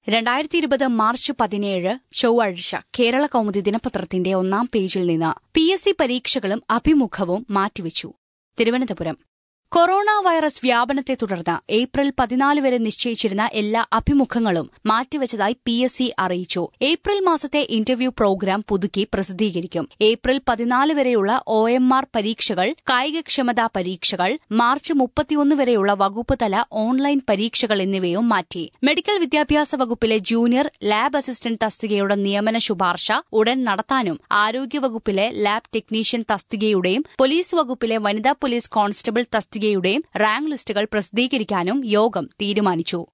രണ്ടായിരത്തി ഇരുപത് മാർച്ച് പതിനേഴ് ചൊവ്വാഴ്ച കേരള കൗമുദി ദിനപത്രത്തിന്റെ ഒന്നാം പേജിൽ നിന്ന് പി എസ് സി പരീക്ഷകളും അഭിമുഖവും മാറ്റിവെച്ചു തിരുവനന്തപുരം കൊറോണ വൈറസ് വ്യാപനത്തെ തുടർന്ന് ഏപ്രിൽ പതിനാല് വരെ നിശ്ചയിച്ചിരുന്ന എല്ലാ അഭിമുഖങ്ങളും മാറ്റിവച്ചതായി പി എസ് സി അറിയിച്ചു ഏപ്രിൽ മാസത്തെ ഇന്റർവ്യൂ പ്രോഗ്രാം പുതുക്കി പ്രസിദ്ധീകരിക്കും ഏപ്രിൽ പതിനാല് വരെയുള്ള ഒ എം ആർ പരീക്ഷകൾ കായികക്ഷമതാ പരീക്ഷകൾ മാർച്ച് മുപ്പത്തിയൊന്ന് വരെയുള്ള വകുപ്പ് തല ഓൺലൈൻ പരീക്ഷകൾ എന്നിവയും മാറ്റി മെഡിക്കൽ വിദ്യാഭ്യാസ വകുപ്പിലെ ജൂനിയർ ലാബ് അസിസ്റ്റന്റ് തസ്തികയുടെ നിയമന ശുപാർശ ഉടൻ നടത്താനും ആരോഗ്യവകുപ്പിലെ ലാബ് ടെക്നീഷ്യൻ തസ്തികയുടെയും പോലീസ് വകുപ്പിലെ വനിതാ പോലീസ് കോൺസ്റ്റബിൾ തസ്തിക പട്ടികയുടെയും റാങ്ക് ലിസ്റ്റുകൾ പ്രസിദ്ധീകരിക്കാനും യോഗം തീരുമാനിച്ചു